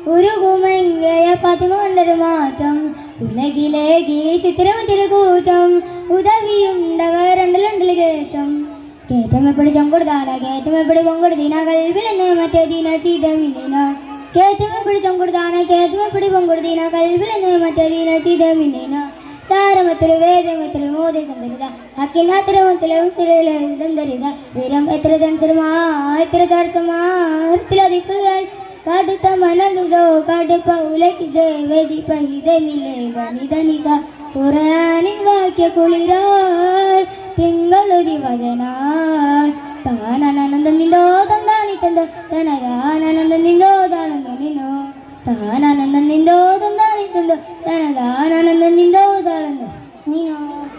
ഉരുകുമങ്കയ പതിമ കൊണ്ടൊരു മാറ്റം ഉലകിലേക്ക് ചിത്രമറ്റൊരു കൂറ്റം ഉദവിയുണ്ടവർ രണ്ടിലുണ്ടിൽ കയറ്റം കേറ്റം എപ്പടി ചൊങ്കൊടുത്താല കേറ്റം എപ്പടി പൊങ്കൊടുത്തീന കൽവിലെന്ന് മറ്റേ ദീന ചീതമില്ല കേറ്റം എപ്പടി ചൊങ്കൊടുത്താന കേറ്റം എപ്പടി പൊങ്കൊടുത്തീന കൽവിലെന്ന് മറ്റേ ദീന ചീതമില്ല സാരമത്തില് വേദമത്തില് മോദി സന്തരിത അക്കിനാത്തിരമത്തിലും തിരന്തരിത വീരം എത്ര ജൻസരമാ എത്ര ചർച്ചമാത്തിലധികയായി കടുത്ത മനതുതോ കടുപ്പ ഉലകിത് വേദി പഹിതമില്ലേ ധനി ധനിത പുറാനിൻ വാക്യ കുളിരായി തിങ്കളൊരു വചനായി താനാനന്ദം നിന്തോ തന്താനി തന്തോ തനതാനന്ദം നിന്തോ താനന്ദോ നിന്നോ താനാനന്ദം നിന്തോ തന്താനി തന്തോ തനതാനന്ദം നിന്തോ താനന്ദോ നീനോ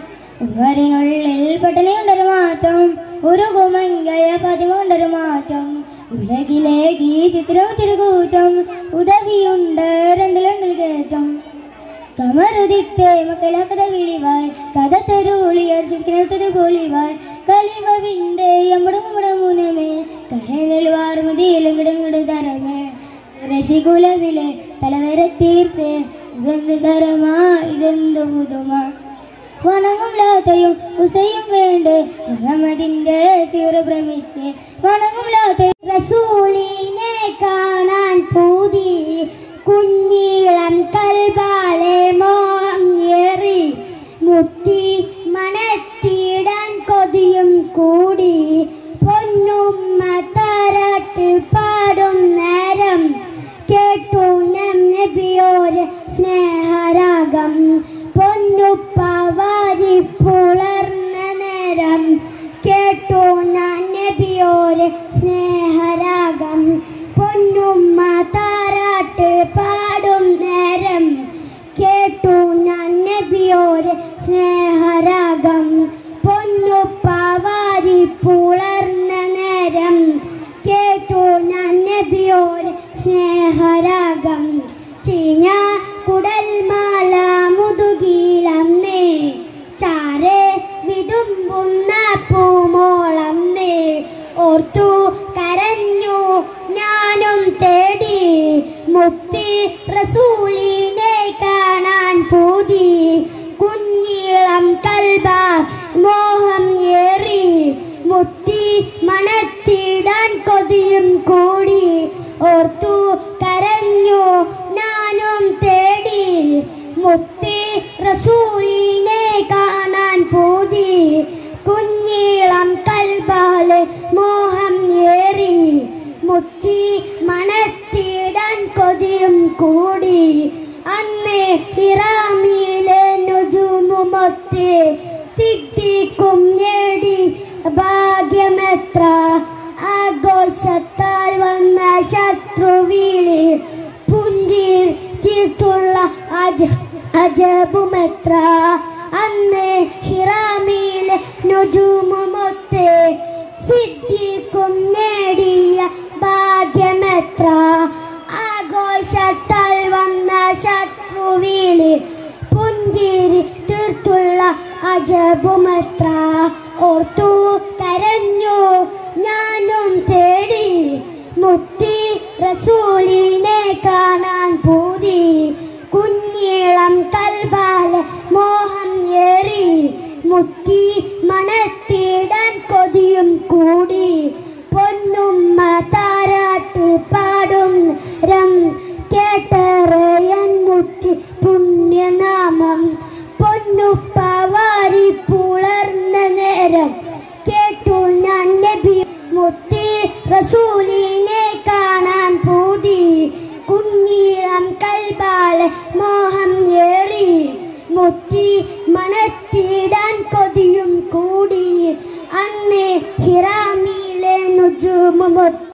ഉവരിനുള്ളിൽ പട്ടണിയുണ്ടൊരു മാറ്റം ഉരുകുമങ്കയ പതിവുണ്ടൊരു മാറ്റം ഉലകിലേക്ക് ചിത്രവും തിരുകൂറ്റം ഉദവിയുണ്ട് രണ്ടിലുണ്ടിൽ കയറ്റം കമറുദിത്തെ മക്കളാക്കത വിളിവായ് കഥ തരുളിയർ ചിരിക്കണത്തത് പോളിവായ് കലിവവിണ്ട് എമ്പടും നമ്മുടെ മുനമേ കഹനിൽ വാർമതിയിലും കിടങ്ങിടു തരമേ രശികുലവിലെ തലവര തീർത്ത് ഇതെന്ത് തരമാ ഇതെന്ത് പുതുമ വണങ്ങും ലാത്തയും ഉസയും വേണ്ടേ മുഹമ്മദിന്റെ സീറ ഭ്രമിച്ച് വണങ്ങും ലാത്തയും റസൂലിനെ കാണാൻ പൂതി കുഞ്ഞീളം കൽബാലെ മോഹം ഏറി മുത്തി മണത്തിടാൻ കൊതിയും കൂടി പൊന്നുമ്മ താരാട്ട് പാടും നേരം കേട്ടു നം നബിയോര് സ്നേഹരാഗം പൊന്നുപ്പ വാരി പുലർന്ന നേരം കേട്ടു ഞാൻ നബിയോര് സ്നേഹരാഗം പൊന്നുമ്മ താരാട്ട് പാടും നേരം കേട്ടു ഞാൻ നബിയോര് സ്നേഹരാഗം പൊന്നുപ്പ വാരി പുലർന്ന നേരം കേട്ടു ഞാൻ നബിയോര് സ്നേഹരാഗം ചീഞ്ഞ കുടൽമാല മുതുകിലന്നേ ചാരെ വിതുമ്പുന്ന പൂമോളന്നേ ഓർത്തു കരഞ്ഞു ഞാനും തേടി മുത്തി റസൂലിനെ കാണാൻ പൂതി കുഞ്ഞിളം കൽബ മോഹം ഏറി മുത്തി മണത്തിടാൻ കൊതിയും കൂടി ഓർത്തു കരഞ്ഞു ഞാനും തേടി മുത്തി റസൂലിനെ കാണാൻ പൂതി കുഞ്ഞീളം കൽബാല് മോഹം ഏറി മുത്തി മണത്തിടാൻ കൊതിയും കൂടി അന്ന് ഹിറാമിയിലെ നുജുമുമൊത്ത് സിദ്ധിക്കും നേടി ഭാഗ്യമെത്ര ആഘോഷത്താൽ വന്ന ശത്രുവിളി പുഞ്ചിർ തീർത്തുള്ള അജ അജബുമെത്ര അന്ന് ഹിറാമിയിലെ നുജുമുമൊത്ത് സിദ്ധിക്കും നേടിയ ഭാഗ്യമെത്ര ആഘോഷത്താൽ വന്ന ശത്രുവിളി പുഞ്ചിരി തീർത്തുള്ള അജബുമത്ര ഓർത്തു കരഞ്ഞു ഞാനും തേടി മുത്തി റസൂലിനെ കാണാൻ പൂതി കുഞ്ഞിളം കൽബാല മോഹം ഏറി മുത്തി മണത്തിടാൻ കൊതിയും കൂടി പൊന്നുമ്മ താരാട്ട് പാടും രം കേട്ടറിയാൻ മുത്തി പുണ്യനാമം പൊന്നുപ്പ വാരി പുലർന്ന നേരം കേട്ടു ഞാൻ നബി മുത്തി റസൂലിനെ കാണാൻ പൂതി കുഞ്ഞീളം കൽബാല മോഹം ഏറി മുത്തി മണത്തിടാൻ കൊതിയും കൂടി അന്ന് ഹിറാമിയിലെ നുജുമു